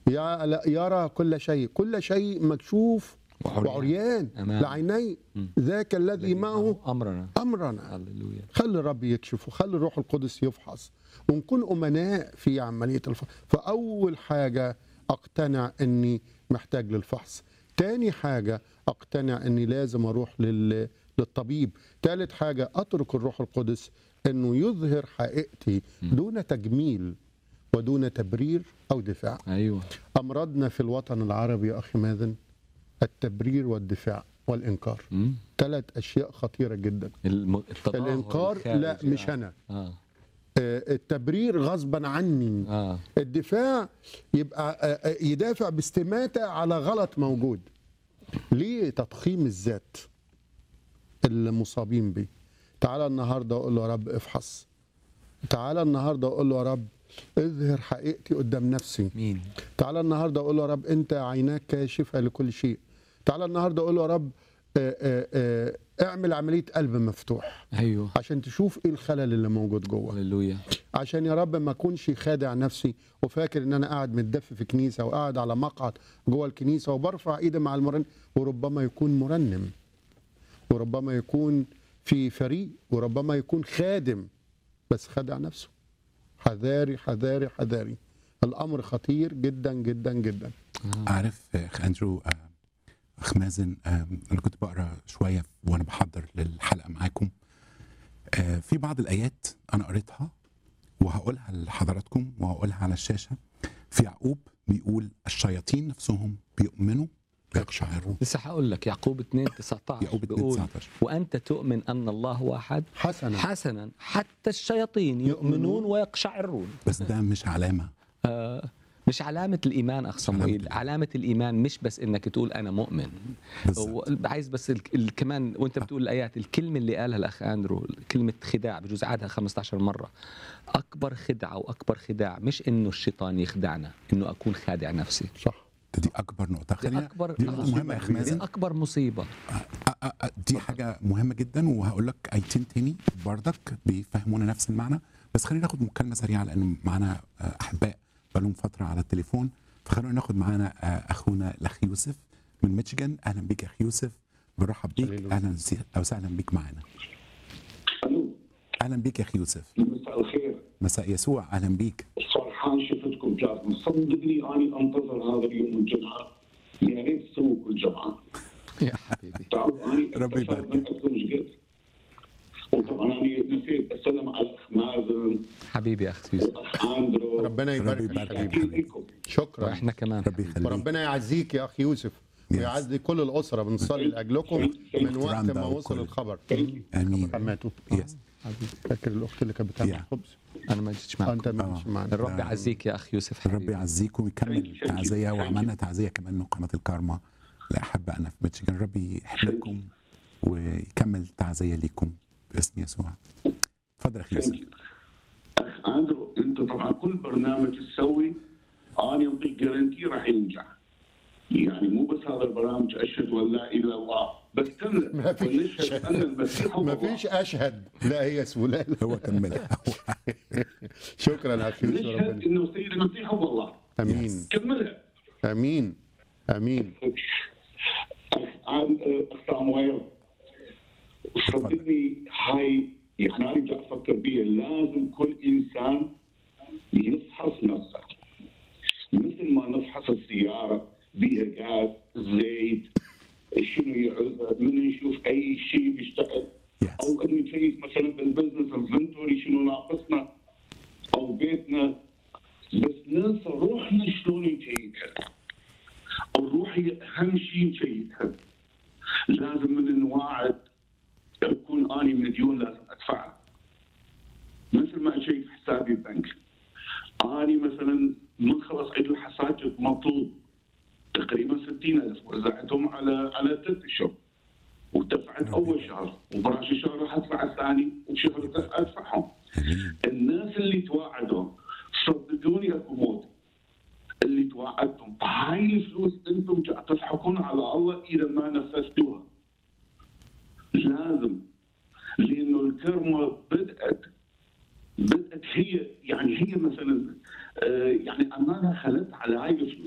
يا- يرى كل شيء كل شيء مكشوف وعريان. وعريان أمام. لعيني ذاك الذي معه امرنا امرنا هللويا خلي الرب يكشف وخلي الروح القدس يفحص ونكون امناء في عمليه الفحص فاول حاجه اقتنع اني محتاج للفحص تاني حاجه اقتنع اني لازم اروح لل... للطبيب ثالث حاجه اترك الروح القدس انه يظهر حقيقتي دون تجميل ودون تبرير او دفاع ايوه امراضنا في الوطن العربي يا اخي مازن التبرير والدفاع والانكار مم. ثلاث اشياء خطيره جدا الم... التظاهر الانكار الخارجي. لا مش انا اه آه، التبرير غصبا عني اه الدفاع يبقى آه، آه، يدافع باستماتة على غلط موجود ليه تضخيم الذات اللي مصابين بيه تعالى النهارده اقول له يا رب افحص تعالى النهارده اقول له يا رب اظهر حقيقتي قدام نفسي مين تعالى النهارده اقول له يا رب انت عيناك كاشفه لكل شيء تعالى النهارده اقول له يا رب آه، آه، آه، اعمل عمليه قلب مفتوح ايوه عشان تشوف ايه الخلل اللي موجود جوه هللويا عشان يا رب ما اكونش خادع نفسي وفاكر ان انا قاعد متدف في كنيسه وقاعد على مقعد جوه الكنيسه وبرفع ايدي مع المرنم وربما يكون مرنم وربما يكون في فريق وربما يكون خادم بس خادع نفسه حذاري حذاري حذاري الامر خطير جدا جدا جدا عارف آه، اخ اندرو آه، اخ مازن آه، انا كنت بقرا شويه وانا بحضر للحلقه معاكم آه، في بعض الايات انا قريتها وهقولها لحضراتكم وهقولها على الشاشه في يعقوب بيقول الشياطين نفسهم بيؤمنوا ويقشعرون لسه هقول لك يعقوب 2 19 يعقوب 2 بيقول 19 وانت تؤمن ان الله واحد حسنا حسنا حتى الشياطين يؤمنون ويقشعرون بس ده مش علامه آه مش علامة الإيمان أخ صموئيل الإيمان. علامة الإيمان مش بس إنك تقول أنا مؤمن بالظبط. و- عايز بس ال- ال- كمان وأنت بتقول الآيات الكلمة اللي قالها الأخ أندرو كلمة خداع بجوز عادها 15 مرة أكبر خدعة وأكبر خداع مش إنه الشيطان يخدعنا إنه أكون خادع نفسي صح ده دي اكبر نقطه دي خلينا أكبر دي نقطه مهمه يا اخ مازن دي أكبر مصيبة أ- أ- أ- دي حاجة مهمة جدا وهقول لك ايتين تاني بردك بيفهمونا نفس المعنى بس خلينا ناخد مكالمة سريعة لأن معانا آه، أحباء بقالهم فترة على التليفون فخلونا ناخد معانا آه، أخونا الأخ يوسف من ميشيغان أهلا بيك يا أخ يوسف بنرحب بيك هللويا. أهلا زي- أو وسهلا بيك معانا الو أهلا بيك يا أخ يوسف مساء الخير مساء يسوع أهلا بيك فرحان شفتكم جازم صدقني اني انتظر هذا اليوم الجمعه يا ريت تسووا كل جمعه يا حبيبي تعرف اني ربي أتفرج يبارك. من اكثر مش قد وطبعا اني نسيت اسلم على الاخ مازن حبيبي يا أخ يوسف والاخ اندرو ربنا يبارك ربي يبارك فيك فيك. حبيبي. اكيد لكم شكرا وإحنا كمان ربي يخليك وربنا يعزيك يا اخي يوسف ويعزي كل الاسره بنصلي لاجلكم من وقت ما وصل الخبر آمين حماته يس فاكر الاخت اللي كانت بتعمل يا. خبز أنا ما جيتش آه، معك انت ما كنتش معانا الرب يعزيك يا أخ يوسف الرب حبيبي يعزيكم ويكمل Thank you. تعزية Thank you. وعملنا تعزية كمان من قناة الكارما لأحبائنا في ميشيغان الرب يحملكم ويكمل تعزية ليكم باسم يسوع اتفضل يا أخي يوسف اخ اندرو انت طبعا كل برنامج تسوي انا اعطيك جارنتي راح ينجح يعني مو بس هذا البرنامج اشهد ولا اله الا الله بس كمل ما فيش. ونشهد ان المسيح هو ما الله. فيش اشهد لا هي سهوله هو كملها شكرا يا اخي يوسف نشهد ربنا انه سيد المسيح هو الله امين كملها امين امين عن اخ سامويل صدقني هاي يعني انا بدي افكر بيها لازم كل انسان يفحص نفسه مثل ما نفحص السياره بيها غاز زيت شنو يعوزها من نشوف اي شيء بيشتغل Yes. او انه نشيك مثلا بالبزنس الفنتوري شنو ناقصنا او بيتنا بس ننسى روحنا شلون نشيكها الروح هي اهم شيء نشيكها لازم من نواعد يكون اني مديون لازم ادفعها مثل ما اشيك حسابي بنك اني مثلا من خلص عيد الحصاد مطلوب تقريبا 60000 وزعتهم على على ثلاث اشهر ودفعت اول شهر وبراش الشهر راح ادفع الثاني وشهر ادفعهم الناس اللي توعدوا صدقوني اكو موت اللي توعدتم هاي الفلوس انتم جا تضحكون على الله اذا ما نفذتوها لازم لانه الكرمه بدات بدات هي يعني هي مثلا آه، يعني امانه خلت على هاي الفلوس